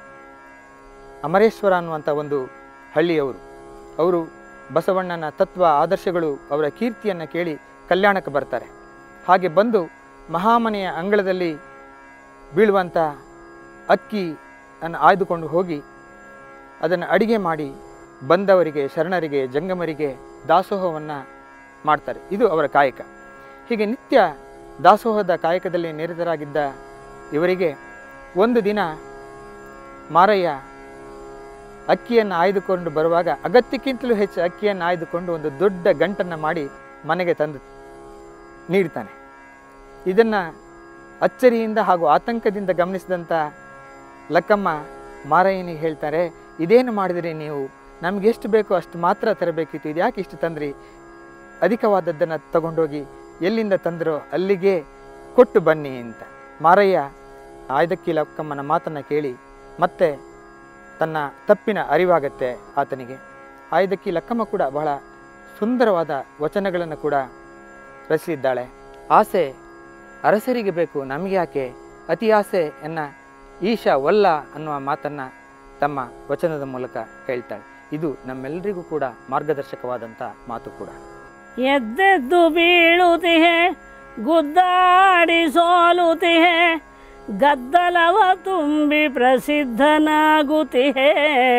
ಅಮರೇಶ್ವರ ಅನ್ನುವಂಥ ಒಂದು ಹಳ್ಳಿಯವರು ಅವರು ಬಸವಣ್ಣನ ತತ್ವ ಆದರ್ಶಗಳು ಅವರ ಕೀರ್ತಿಯನ್ನು ಕೇಳಿ ಕಲ್ಯಾಣಕ್ಕೆ ಬರ್ತಾರೆ ಹಾಗೆ ಬಂದು ಮಹಾಮನೆಯ ಅಂಗಳದಲ್ಲಿ ಬೀಳುವಂಥ ಅಕ್ಕಿ ಅನ್ನು ಆಯ್ದುಕೊಂಡು ಹೋಗಿ ಅದನ್ನು ಅಡಿಗೆ ಮಾಡಿ ಬಂದವರಿಗೆ ಶರಣರಿಗೆ ಜಂಗಮರಿಗೆ ದಾಸೋಹವನ್ನು ಮಾಡ್ತಾರೆ ಇದು ಅವರ ಕಾಯಕ ಹೀಗೆ ನಿತ್ಯ ದಾಸೋಹದ ಕಾಯಕದಲ್ಲಿ ನಿರತರಾಗಿದ್ದ ಇವರಿಗೆ ಒಂದು ದಿನ ಮಾರಯ್ಯ ಅಕ್ಕಿಯನ್ನು ಆಯ್ದುಕೊಂಡು ಬರುವಾಗ ಅಗತ್ಯಕ್ಕಿಂತಲೂ ಹೆಚ್ಚು ಅಕ್ಕಿಯನ್ನು ಆಯ್ದುಕೊಂಡು ಒಂದು ದೊಡ್ಡ ಗಂಟನ್ನು ಮಾಡಿ ಮನೆಗೆ ತಂದು ನೀಡ್ತಾನೆ ಇದನ್ನು ಅಚ್ಚರಿಯಿಂದ ಹಾಗೂ ಆತಂಕದಿಂದ ಗಮನಿಸಿದಂಥ ಲಕ್ಕಮ್ಮ ಮಾರಯ್ಯನಿಗೆ ಹೇಳ್ತಾರೆ ಇದೇನು ಮಾಡಿದ್ರಿ ನೀವು ನಮ್ಗೆ ಎಷ್ಟು ಬೇಕೋ ಅಷ್ಟು ಮಾತ್ರ ತರಬೇಕಿತ್ತು ಇದು ಯಾಕೆ ಇಷ್ಟು ತಂದ್ರಿ ಅಧಿಕವಾದದ್ದನ್ನು ತಗೊಂಡೋಗಿ ಎಲ್ಲಿಂದ ತಂದರೋ ಅಲ್ಲಿಗೆ ಕೊಟ್ಟು ಬನ್ನಿ ಅಂತ ಮಾರಯ್ಯ ಆಯ್ದಕ್ಕಿ ಲಕ್ಕಮ್ಮನ ಮಾತನ್ನು ಕೇಳಿ ಮತ್ತೆ ತನ್ನ ತಪ್ಪಿನ ಅರಿವಾಗತ್ತೆ ಆತನಿಗೆ ಆಯ್ದಕ್ಕಿ ಲಕ್ಕಮ್ಮ ಕೂಡ ಬಹಳ ಸುಂದರವಾದ ವಚನಗಳನ್ನು ಕೂಡ ರಚಿಸಿದ್ದಾಳೆ ಆಸೆ ಅರಸರಿಗೆ ಬೇಕು ನಮಗೆ ಯಾಕೆ ಅತಿ ಆಸೆ ಎನ್ನ ಈಶ ಒಲ್ಲ ಅನ್ನುವ ಮಾತನ್ನು ತಮ್ಮ ವಚನದ ಮೂಲಕ ಹೇಳ್ತಾಳೆ ಇದು ನಮ್ಮೆಲ್ಲರಿಗೂ ಕೂಡ ಮಾರ್ಗದರ್ಶಕವಾದಂಥ ಮಾತು ಕೂಡ ಎದ್ದೆದ್ದು ಬೀಳುತ್ತಿಹೆ ಗುದ್ದಾಡಿ ಸೋಲುತ್ತಿಹೆ ಗದ್ದಲವ ತುಂಬಿ ಪ್ರಸಿದ್ಧನಾಗುತ್ತಿಹೆ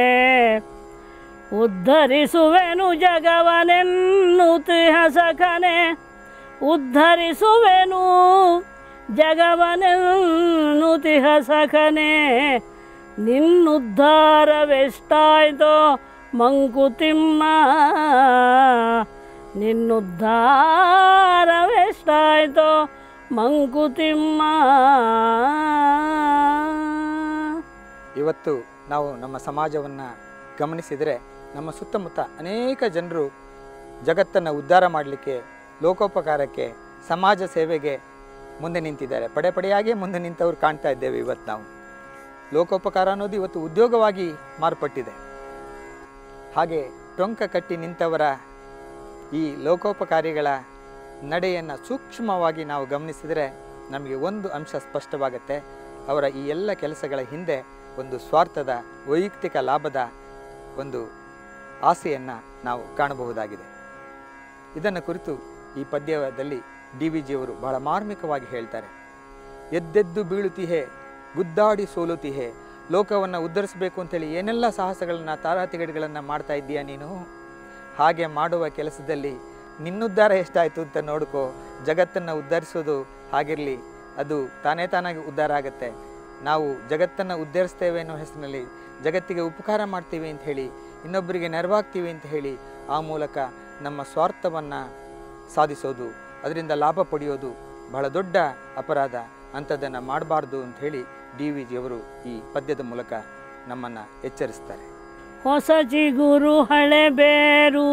ಉದ್ಧರಿಸುವೆನು ಜಗವನೆನ್ನುತಿಹ ಸಖನೆ ಉದ್ಧರಿಸುವೆನು ಜಗವನೆನ್ನುತಿಹ ಸಖನೆ ನಿನ್ನುದ್ಧಾರವೆಷ್ಟಾಯ್ತೋ ಮಂಕುತಿಮ್ಮ ನಿನ್ನುದ್ಧಾರವೆಷ್ಟಾಯ್ತೋ ಮಂಕುತಿಮ್ಮ ಇವತ್ತು ನಾವು ನಮ್ಮ ಸಮಾಜವನ್ನು ಗಮನಿಸಿದರೆ ನಮ್ಮ ಸುತ್ತಮುತ್ತ ಅನೇಕ ಜನರು ಜಗತ್ತನ್ನು ಉದ್ಧಾರ ಮಾಡಲಿಕ್ಕೆ ಲೋಕೋಪಕಾರಕ್ಕೆ ಸಮಾಜ ಸೇವೆಗೆ ಮುಂದೆ ನಿಂತಿದ್ದಾರೆ ಪಡೆ ಪಡೆಯಾಗಿ ಮುಂದೆ ನಿಂತವ್ರು ಕಾಣ್ತಾ ಇದ್ದೇವೆ ಇವತ್ತು ನಾವು ಲೋಕೋಪಕಾರ ಅನ್ನೋದು ಇವತ್ತು ಉದ್ಯೋಗವಾಗಿ ಮಾರ್ಪಟ್ಟಿದೆ ಹಾಗೆ ಟೊಂಕ ಕಟ್ಟಿ ನಿಂತವರ ಈ ಲೋಕೋಪಕಾರಿಗಳ ನಡೆಯನ್ನು ಸೂಕ್ಷ್ಮವಾಗಿ ನಾವು ಗಮನಿಸಿದರೆ ನಮಗೆ ಒಂದು ಅಂಶ ಸ್ಪಷ್ಟವಾಗುತ್ತೆ ಅವರ ಈ ಎಲ್ಲ ಕೆಲಸಗಳ ಹಿಂದೆ ಒಂದು ಸ್ವಾರ್ಥದ ವೈಯಕ್ತಿಕ ಲಾಭದ ಒಂದು ಆಸೆಯನ್ನು ನಾವು ಕಾಣಬಹುದಾಗಿದೆ ಇದನ್ನು ಕುರಿತು ಈ ಪದ್ಯದಲ್ಲಿ ಡಿ ವಿ ಜಿಯವರು ಬಹಳ ಮಾರ್ಮಿಕವಾಗಿ ಹೇಳ್ತಾರೆ ಎದ್ದೆದ್ದು ಬೀಳುತ್ತಿಹೆ ಗುದ್ದಾಡಿ ಸೋಲುತ್ತಿಹೆ ಲೋಕವನ್ನು ಉದ್ಧರಿಸಬೇಕು ಅಂತೇಳಿ ಏನೆಲ್ಲ ಸಾಹಸಗಳನ್ನು ತಾರಾತಿಗಡಿಗಳನ್ನು ಮಾಡ್ತಾ ಇದ್ದೀಯಾ ನೀನು ಹಾಗೆ ಮಾಡುವ ಕೆಲಸದಲ್ಲಿ ನಿನ್ನುದ್ಧಾರ ಎಷ್ಟಾಯಿತು ಅಂತ ನೋಡ್ಕೋ ಜಗತ್ತನ್ನು ಉದ್ಧರಿಸೋದು ಹಾಗಿರಲಿ ಅದು ತಾನೇ ತಾನಾಗಿ ಉದ್ಧಾರ ಆಗುತ್ತೆ ನಾವು ಜಗತ್ತನ್ನು ಉದ್ಧರಿಸ್ತೇವೆ ಅನ್ನೋ ಹೆಸರಿನಲ್ಲಿ ಜಗತ್ತಿಗೆ ಉಪಕಾರ ಮಾಡ್ತೀವಿ ಅಂತ ಹೇಳಿ ಇನ್ನೊಬ್ಬರಿಗೆ ನೆರವಾಗ್ತೀವಿ ಅಂತ ಹೇಳಿ ಆ ಮೂಲಕ ನಮ್ಮ ಸ್ವಾರ್ಥವನ್ನು ಸಾಧಿಸೋದು ಅದರಿಂದ ಲಾಭ ಪಡೆಯೋದು ಬಹಳ ದೊಡ್ಡ ಅಪರಾಧ ಅಂಥದ್ದನ್ನು ಮಾಡಬಾರ್ದು ಅಂತ ಹೇಳಿ ಡಿ ವಿ ಜಿಯವರು ಈ ಪದ್ಯದ ಮೂಲಕ ನಮ್ಮನ್ನು ಎಚ್ಚರಿಸ್ತಾರೆ ಹೊಸ ಚಿಗುರು ಹಳೆ ಬೇರು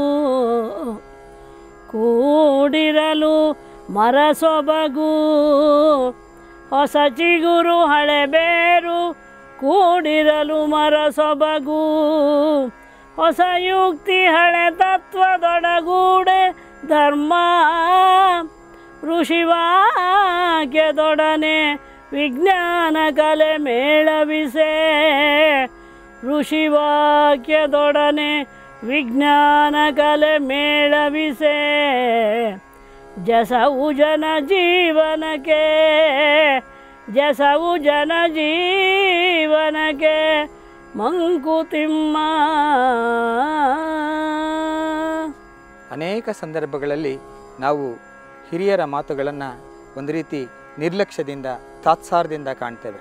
ಕೂಡಿರಲು ಮರ ಸೊಬಗು ಹೊಸ ಚಿಗುರು ಹಳೆ ಬೇರು ಕೂಡಿರಲು ಮರ ಸೊಬಗು ಹೊಸ ಯುಕ್ತಿ ಹಳೆ ತತ್ವದೊಡಗೂಡೆ ಧರ್ಮ ಋಷಿವಾಕ್ಯದೊಡನೆ ವಿಜ್ಞಾನ ಕಲೆ ಮೇಳವಿಸೆ ಋಷಿವಾಕ್ಯದೊಡನೆ ವಿಜ್ಞಾನ ಕಲೆ ಮೇಳವಿಸೆ ಜಸವು ಜನ ಜೀವನಕ್ಕೆ ಜಸವು ಜನ ಜೀವನಕ್ಕೆ ಮಂಕುತಿಮ್ಮ ಅನೇಕ ಸಂದರ್ಭಗಳಲ್ಲಿ ನಾವು ಹಿರಿಯರ ಮಾತುಗಳನ್ನು ಒಂದು ರೀತಿ ನಿರ್ಲಕ್ಷ್ಯದಿಂದ ತಾತ್ಸಾರದಿಂದ ಕಾಣ್ತೇವೆ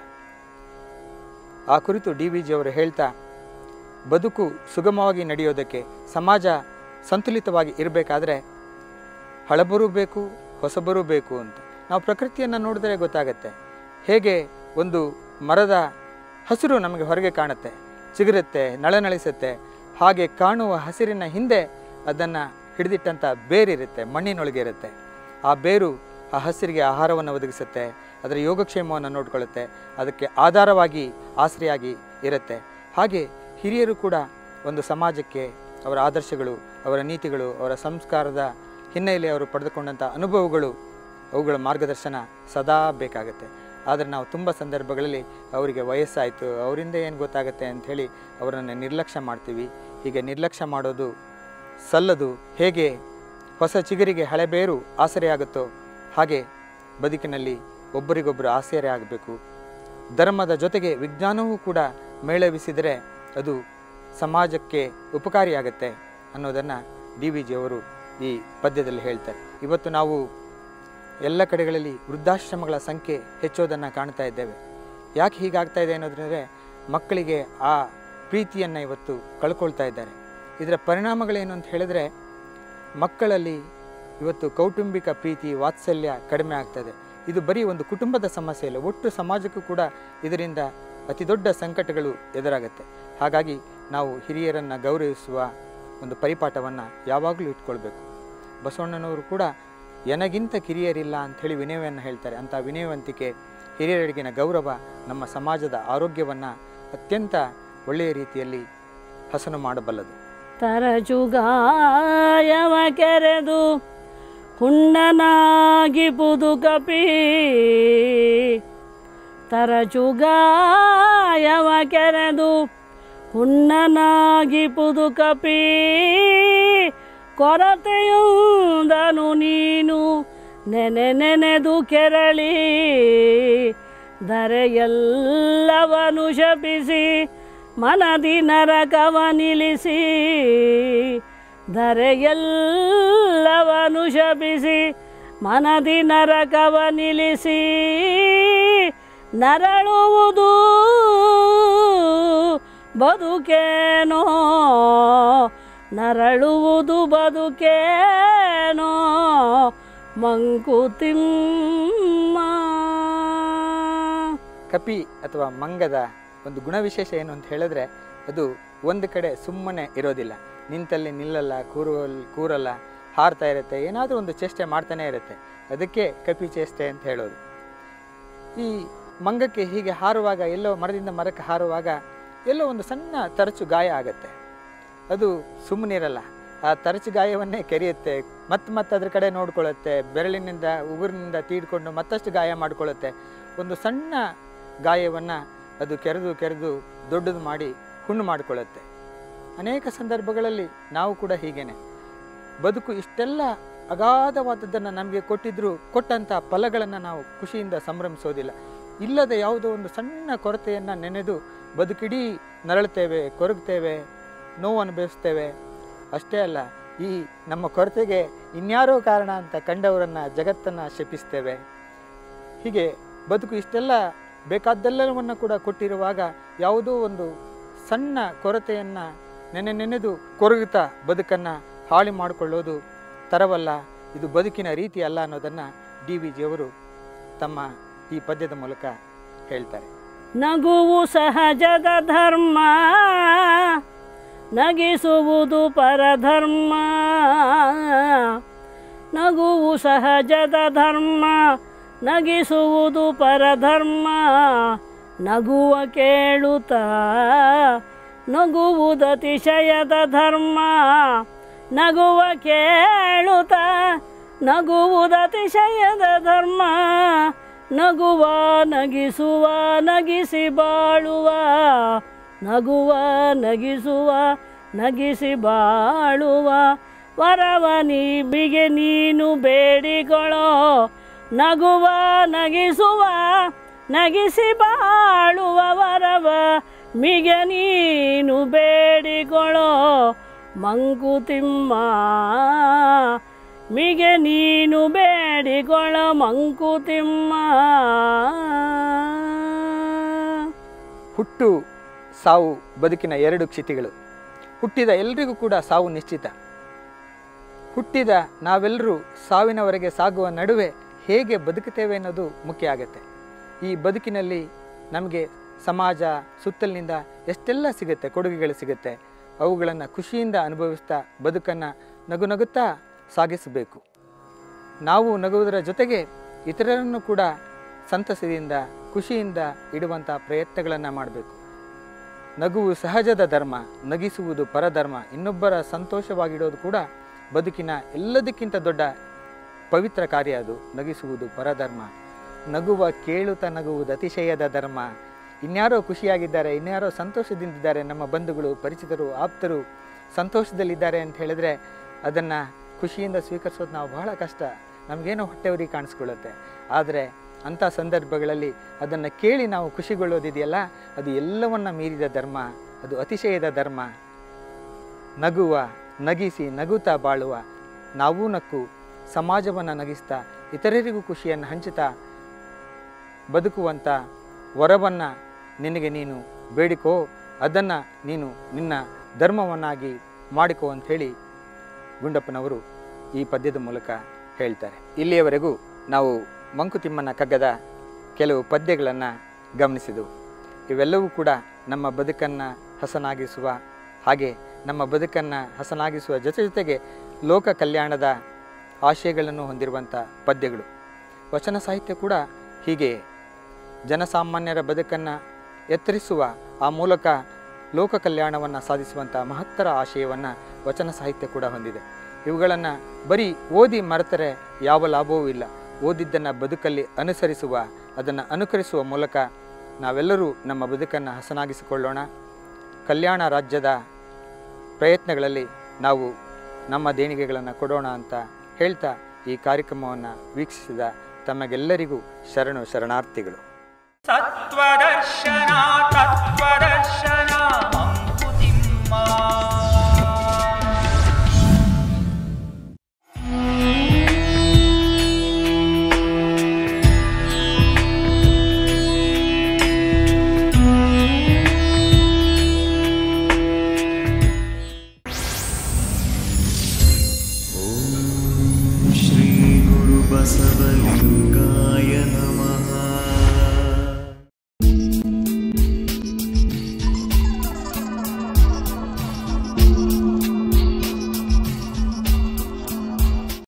ಆ ಕುರಿತು ಡಿ ವಿ ಜಿಯವರು ಹೇಳ್ತಾ ಬದುಕು ಸುಗಮವಾಗಿ ನಡೆಯೋದಕ್ಕೆ ಸಮಾಜ ಸಂತುಲಿತವಾಗಿ ಇರಬೇಕಾದ್ರೆ ಹಳಬರು ಬೇಕು ಹೊಸಬರು ಬೇಕು ಅಂತ ನಾವು ಪ್ರಕೃತಿಯನ್ನು ನೋಡಿದ್ರೆ ಗೊತ್ತಾಗತ್ತೆ ಹೇಗೆ ಒಂದು ಮರದ ಹಸಿರು ನಮಗೆ ಹೊರಗೆ ಕಾಣುತ್ತೆ ಚಿಗುರುತ್ತೆ ನಳನಳಿಸುತ್ತೆ ಹಾಗೆ ಕಾಣುವ ಹಸಿರಿನ ಹಿಂದೆ ಅದನ್ನು ಹಿಡಿದಿಟ್ಟಂಥ ಬೇರಿರುತ್ತೆ ಮಣ್ಣಿನೊಳಗೆ ಇರುತ್ತೆ ಆ ಬೇರು ಆ ಹಸಿರಿಗೆ ಆಹಾರವನ್ನು ಒದಗಿಸುತ್ತೆ ಅದರ ಯೋಗಕ್ಷೇಮವನ್ನು ನೋಡ್ಕೊಳ್ಳುತ್ತೆ ಅದಕ್ಕೆ ಆಧಾರವಾಗಿ ಆಸರೆಯಾಗಿ ಇರುತ್ತೆ ಹಾಗೆ ಹಿರಿಯರು ಕೂಡ ಒಂದು ಸಮಾಜಕ್ಕೆ ಅವರ ಆದರ್ಶಗಳು ಅವರ ನೀತಿಗಳು ಅವರ ಸಂಸ್ಕಾರದ ಹಿನ್ನೆಲೆ ಅವರು ಪಡೆದುಕೊಂಡಂಥ ಅನುಭವಗಳು ಅವುಗಳ ಮಾರ್ಗದರ್ಶನ ಸದಾ ಬೇಕಾಗುತ್ತೆ ಆದರೆ ನಾವು ತುಂಬ ಸಂದರ್ಭಗಳಲ್ಲಿ ಅವರಿಗೆ ವಯಸ್ಸಾಯಿತು ಅವರಿಂದ ಏನು ಗೊತ್ತಾಗುತ್ತೆ ಅಂಥೇಳಿ ಅವರನ್ನು ನಿರ್ಲಕ್ಷ್ಯ ಮಾಡ್ತೀವಿ ಹೀಗೆ ನಿರ್ಲಕ್ಷ್ಯ ಮಾಡೋದು ಸಲ್ಲದು ಹೇಗೆ ಹೊಸ ಚಿಗುರಿಗೆ ಹಳೆ ಬೇರು ಆಸರೆಯಾಗುತ್ತೋ ಹಾಗೆ ಬದುಕಿನಲ್ಲಿ ಒಬ್ಬರಿಗೊಬ್ಬರು ಆಸರೆ ಆಗಬೇಕು ಧರ್ಮದ ಜೊತೆಗೆ ವಿಜ್ಞಾನವೂ ಕೂಡ ಮೇಳವಿಸಿದರೆ ಅದು ಸಮಾಜಕ್ಕೆ ಉಪಕಾರಿಯಾಗತ್ತೆ ಅನ್ನೋದನ್ನು ಡಿ ವಿ ಜಿಯವರು ಈ ಪದ್ಯದಲ್ಲಿ ಹೇಳ್ತಾರೆ ಇವತ್ತು ನಾವು ಎಲ್ಲ ಕಡೆಗಳಲ್ಲಿ ವೃದ್ಧಾಶ್ರಮಗಳ ಸಂಖ್ಯೆ ಹೆಚ್ಚೋದನ್ನು ಕಾಣ್ತಾ ಇದ್ದೇವೆ ಯಾಕೆ ಹೀಗಾಗ್ತಾ ಇದೆ ಅನ್ನೋದ್ರಂದರೆ ಮಕ್ಕಳಿಗೆ ಆ ಪ್ರೀತಿಯನ್ನು ಇವತ್ತು ಕಳ್ಕೊಳ್ತಾ ಇದ್ದಾರೆ ಇದರ ಪರಿಣಾಮಗಳೇನು ಅಂತ ಹೇಳಿದ್ರೆ ಮಕ್ಕಳಲ್ಲಿ ಇವತ್ತು ಕೌಟುಂಬಿಕ ಪ್ರೀತಿ ವಾತ್ಸಲ್ಯ ಕಡಿಮೆ ಆಗ್ತದೆ ಇದು ಬರೀ ಒಂದು ಕುಟುಂಬದ ಸಮಸ್ಯೆ ಇಲ್ಲ ಒಟ್ಟು ಸಮಾಜಕ್ಕೂ ಕೂಡ ಇದರಿಂದ ಅತಿ ದೊಡ್ಡ ಸಂಕಟಗಳು ಎದುರಾಗುತ್ತೆ ಹಾಗಾಗಿ ನಾವು ಹಿರಿಯರನ್ನು ಗೌರವಿಸುವ ಒಂದು ಪರಿಪಾಠವನ್ನು ಯಾವಾಗಲೂ ಇಟ್ಕೊಳ್ಬೇಕು ಬಸವಣ್ಣನವರು ಕೂಡ ಎನಗಿಂತ ಕಿರಿಯರಿಲ್ಲ ಅಂಥೇಳಿ ವಿನಯವನ್ನು ಹೇಳ್ತಾರೆ ಅಂಥ ವಿನಯವಂತಿಕೆ ಹಿರಿಯರಿಗಿನ ಗೌರವ ನಮ್ಮ ಸಮಾಜದ ಆರೋಗ್ಯವನ್ನು ಅತ್ಯಂತ ಒಳ್ಳೆಯ ರೀತಿಯಲ್ಲಿ ಹಸನು ಮಾಡಬಲ್ಲದು ತರಚುಗಾಯವ ಕೆರೆದು ಹುಣ್ಣನಾಗಿ ಪುದು ಕಪಿ ತರಚುಗಾಯವ ಕೆರೆದು ಹುಣ್ಣನಾಗಿ ಪುದು ಕಪಿ ಕೊರತೆಯುಂದನು ನೀನು ನೆನೆ ನೆನೆದು ಕೆರಳಿ ಧರೆಯೆಲ್ಲವನು ಶಪಿಸಿ ಮನದಿ ನರಕವ ನಿಲ್ಲಿಸಿ ಧರೆಯೆಲ್ಲವನು ಶಪಿಸಿ ಮನದಿ ನರಕವ ನಿಲ್ಲಿಸಿ ನರಳುವುದು ಬದುಕೇನೋ ನರಳುವುದು ಬದುಕೇನೋ ಮಂಕುತಿಮ್ಮ ಕಪಿ ಅಥವಾ ಮಂಗದ ಒಂದು ಗುಣವಿಶೇಷ ಏನು ಅಂತ ಹೇಳಿದ್ರೆ ಅದು ಒಂದು ಕಡೆ ಸುಮ್ಮನೆ ಇರೋದಿಲ್ಲ ನಿಂತಲ್ಲಿ ನಿಲ್ಲಲ್ಲ ಕೂರುವಲ್ಲಿ ಕೂರಲ್ಲ ಹಾರ್ತಾ ಇರುತ್ತೆ ಏನಾದರೂ ಒಂದು ಚೇಷ್ಟೆ ಮಾಡ್ತಾನೆ ಇರುತ್ತೆ ಅದಕ್ಕೆ ಕಪಿ ಚೇಷ್ಟೆ ಅಂತ ಹೇಳೋದು ಈ ಮಂಗಕ್ಕೆ ಹೀಗೆ ಹಾರುವಾಗ ಎಲ್ಲೋ ಮರದಿಂದ ಮರಕ್ಕೆ ಹಾರುವಾಗ ಎಲ್ಲೋ ಒಂದು ಸಣ್ಣ ತರಚು ಗಾಯ ಆಗತ್ತೆ ಅದು ಸುಮ್ಮನಿರಲ್ಲ ಆ ತರಚು ಗಾಯವನ್ನೇ ಕೆರೆಯುತ್ತೆ ಮತ್ತೆ ಮತ್ತೆ ಅದ್ರ ಕಡೆ ನೋಡ್ಕೊಳ್ಳುತ್ತೆ ಬೆರಳಿನಿಂದ ಉಗುರಿನಿಂದ ತೀಡ್ಕೊಂಡು ಮತ್ತಷ್ಟು ಗಾಯ ಮಾಡ್ಕೊಳ್ಳುತ್ತೆ ಒಂದು ಸಣ್ಣ ಗಾಯವನ್ನು ಅದು ಕೆರೆದು ಕೆರೆದು ದೊಡ್ಡದು ಮಾಡಿ ಹುಣ್ಣು ಮಾಡಿಕೊಳ್ಳುತ್ತೆ ಅನೇಕ ಸಂದರ್ಭಗಳಲ್ಲಿ ನಾವು ಕೂಡ ಹೀಗೇನೆ ಬದುಕು ಇಷ್ಟೆಲ್ಲ ಅಗಾಧವಾದದ್ದನ್ನು ನಮಗೆ ಕೊಟ್ಟಿದ್ರೂ ಕೊಟ್ಟಂಥ ಫಲಗಳನ್ನು ನಾವು ಖುಷಿಯಿಂದ ಸಂಭ್ರಮಿಸೋದಿಲ್ಲ ಇಲ್ಲದ ಯಾವುದೋ ಒಂದು ಸಣ್ಣ ಕೊರತೆಯನ್ನು ನೆನೆದು ಬದುಕಿಡೀ ನರಳುತ್ತೇವೆ ಕೊರಗ್ತೇವೆ ನೋವು ಅನುಭವಿಸ್ತೇವೆ ಅಷ್ಟೇ ಅಲ್ಲ ಈ ನಮ್ಮ ಕೊರತೆಗೆ ಇನ್ಯಾರೋ ಕಾರಣ ಅಂತ ಕಂಡವರನ್ನು ಜಗತ್ತನ್ನು ಶಪಿಸ್ತೇವೆ ಹೀಗೆ ಬದುಕು ಇಷ್ಟೆಲ್ಲ ಬೇಕಾದ್ದೆಲ್ಲವನ್ನು ಕೂಡ ಕೊಟ್ಟಿರುವಾಗ ಯಾವುದೋ ಒಂದು ಸಣ್ಣ ಕೊರತೆಯನ್ನು ನೆನೆ ನೆನೆದು ಕೊರಗುತ್ತಾ ಬದುಕನ್ನು ಹಾಳು ಮಾಡಿಕೊಳ್ಳೋದು ತರವಲ್ಲ ಇದು ಬದುಕಿನ ರೀತಿ ಅಲ್ಲ ಅನ್ನೋದನ್ನು ಡಿ ವಿ ಜಿಯವರು ತಮ್ಮ ಈ ಪದ್ಯದ ಮೂಲಕ ಹೇಳ್ತಾರೆ ನಗುವು ಸಹಜದ ಧರ್ಮ ನಗಿಸುವುದು ಪರಧರ್ಮ ನಗುವು ಸಹಜದ ಧರ್ಮ ನಗಿಸುವುದು ಪರಧರ್ಮ ನಗುವ ಕೇಳುತ್ತ ನಗುವುದತಿಶಯದ ಧರ್ಮ ನಗುವ ಕೇಳುತ್ತ ನಗುವುದತಿಶಯದ ಧರ್ಮ ನಗುವ ನಗಿಸುವ ನಗಿಸಿ ಬಾಳುವ ನಗುವ ನಗಿಸುವ ನಗಿಸಿ ಬಾಳುವ ವರವ ನೀ ಬಿಗೆ ನೀನು ಬೇಡಿಕೊಳ್ಳೋ ನಗುವ ನಗಿಸುವ ನಗಿಸಿ ಬಾಳುವ ವರವ ಮಿಗೆ ನೀನು ಬೇಡಿಕೊಳ್ಳೋ ಮಂಕುತಿಮ್ಮ ಮಿಗೆ ನೀನು ಬೇಡಿಕೊಳ್ಳ ಮಂಕುತಿಮ್ಮ ಹುಟ್ಟು ಸಾವು ಬದುಕಿನ ಎರಡು ಕ್ಷಿತಿಗಳು ಹುಟ್ಟಿದ ಎಲ್ರಿಗೂ ಕೂಡ ಸಾವು ನಿಶ್ಚಿತ ಹುಟ್ಟಿದ ನಾವೆಲ್ಲರೂ ಸಾವಿನವರೆಗೆ ಸಾಗುವ ನಡುವೆ ಹೇಗೆ ಬದುಕುತ್ತೇವೆ ಅನ್ನೋದು ಮುಖ್ಯ ಆಗುತ್ತೆ ಈ ಬದುಕಿನಲ್ಲಿ ನಮಗೆ ಸಮಾಜ ಸುತ್ತಲಿನಿಂದ ಎಷ್ಟೆಲ್ಲ ಸಿಗುತ್ತೆ ಕೊಡುಗೆಗಳು ಸಿಗುತ್ತೆ ಅವುಗಳನ್ನು ಖುಷಿಯಿಂದ ಅನುಭವಿಸ್ತಾ ಬದುಕನ್ನು ನಗು ನಗುತ್ತಾ ಸಾಗಿಸಬೇಕು ನಾವು ನಗುವುದರ ಜೊತೆಗೆ ಇತರರನ್ನು ಕೂಡ ಸಂತಸದಿಂದ ಖುಷಿಯಿಂದ ಇಡುವಂಥ ಪ್ರಯತ್ನಗಳನ್ನು ಮಾಡಬೇಕು ನಗುವು ಸಹಜದ ಧರ್ಮ ನಗಿಸುವುದು ಪರಧರ್ಮ ಇನ್ನೊಬ್ಬರ ಸಂತೋಷವಾಗಿಡೋದು ಕೂಡ ಬದುಕಿನ ಎಲ್ಲದಕ್ಕಿಂತ ದೊಡ್ಡ ಪವಿತ್ರ ಕಾರ್ಯ ಅದು ನಗಿಸುವುದು ಪರಧರ್ಮ ನಗುವ ಕೇಳುತ್ತ ನಗುವುದು ಅತಿಶಯದ ಧರ್ಮ ಇನ್ಯಾರೋ ಖುಷಿಯಾಗಿದ್ದಾರೆ ಇನ್ಯಾರೋ ಸಂತೋಷದಿಂದಿದ್ದಾರೆ ನಮ್ಮ ಬಂಧುಗಳು ಪರಿಚಿತರು ಆಪ್ತರು ಸಂತೋಷದಲ್ಲಿದ್ದಾರೆ ಅಂತ ಹೇಳಿದ್ರೆ ಅದನ್ನು ಖುಷಿಯಿಂದ ಸ್ವೀಕರಿಸೋದು ನಾವು ಬಹಳ ಕಷ್ಟ ನಮಗೇನೋ ಹೊಟ್ಟೆವರಿಗೆ ಕಾಣಿಸ್ಕೊಳ್ಳುತ್ತೆ ಆದರೆ ಅಂಥ ಸಂದರ್ಭಗಳಲ್ಲಿ ಅದನ್ನು ಕೇಳಿ ನಾವು ಖುಷಿಗೊಳ್ಳೋದಿದೆಯಲ್ಲ ಅದು ಎಲ್ಲವನ್ನ ಮೀರಿದ ಧರ್ಮ ಅದು ಅತಿಶಯದ ಧರ್ಮ ನಗುವ ನಗಿಸಿ ನಗುತ್ತಾ ಬಾಳುವ ನಾವೂ ನಕ್ಕು ಸಮಾಜವನ್ನು ನಗಿಸ್ತಾ ಇತರರಿಗೂ ಖುಷಿಯನ್ನು ಹಂಚುತ್ತಾ ಬದುಕುವಂಥ ವರವನ್ನು ನಿನಗೆ ನೀನು ಬೇಡಿಕೋ ಅದನ್ನು ನೀನು ನಿನ್ನ ಧರ್ಮವನ್ನಾಗಿ ಮಾಡಿಕೋ ಅಂಥೇಳಿ ಗುಂಡಪ್ಪನವರು ಈ ಪದ್ಯದ ಮೂಲಕ ಹೇಳ್ತಾರೆ ಇಲ್ಲಿಯವರೆಗೂ ನಾವು ಮಂಕುತಿಮ್ಮನ ಕಗ್ಗದ ಕೆಲವು ಪದ್ಯಗಳನ್ನು ಗಮನಿಸಿದೆವು ಇವೆಲ್ಲವೂ ಕೂಡ ನಮ್ಮ ಬದುಕನ್ನು ಹಸನಾಗಿಸುವ ಹಾಗೆ ನಮ್ಮ ಬದುಕನ್ನು ಹಸನಾಗಿಸುವ ಜೊತೆ ಜೊತೆಗೆ ಲೋಕ ಕಲ್ಯಾಣದ ಆಶಯಗಳನ್ನು ಹೊಂದಿರುವಂಥ ಪದ್ಯಗಳು ವಚನ ಸಾಹಿತ್ಯ ಕೂಡ ಹೀಗೆಯೇ ಜನಸಾಮಾನ್ಯರ ಬದುಕನ್ನು ಎತ್ತರಿಸುವ ಆ ಮೂಲಕ ಲೋಕ ಕಲ್ಯಾಣವನ್ನು ಸಾಧಿಸುವಂಥ ಮಹತ್ತರ ಆಶಯವನ್ನು ವಚನ ಸಾಹಿತ್ಯ ಕೂಡ ಹೊಂದಿದೆ ಇವುಗಳನ್ನು ಬರೀ ಓದಿ ಮರೆತರೆ ಯಾವ ಲಾಭವೂ ಇಲ್ಲ ಓದಿದ್ದನ್ನು ಬದುಕಲ್ಲಿ ಅನುಸರಿಸುವ ಅದನ್ನು ಅನುಕರಿಸುವ ಮೂಲಕ ನಾವೆಲ್ಲರೂ ನಮ್ಮ ಬದುಕನ್ನು ಹಸನಾಗಿಸಿಕೊಳ್ಳೋಣ ಕಲ್ಯಾಣ ರಾಜ್ಯದ ಪ್ರಯತ್ನಗಳಲ್ಲಿ ನಾವು ನಮ್ಮ ದೇಣಿಗೆಗಳನ್ನು ಕೊಡೋಣ ಅಂತ ಹೇಳ್ತಾ ಈ ಕಾರ್ಯಕ್ರಮವನ್ನು ವೀಕ್ಷಿಸಿದ ತಮಗೆಲ್ಲರಿಗೂ ಶರಣು ಶರಣಾರ್ಥಿಗಳು ಸತ್ವದರ್ಶನ ತತ್ವದರ್ಶನ ಮಂಕುತಿಮ್ಮ श्री गुरु बसवलिं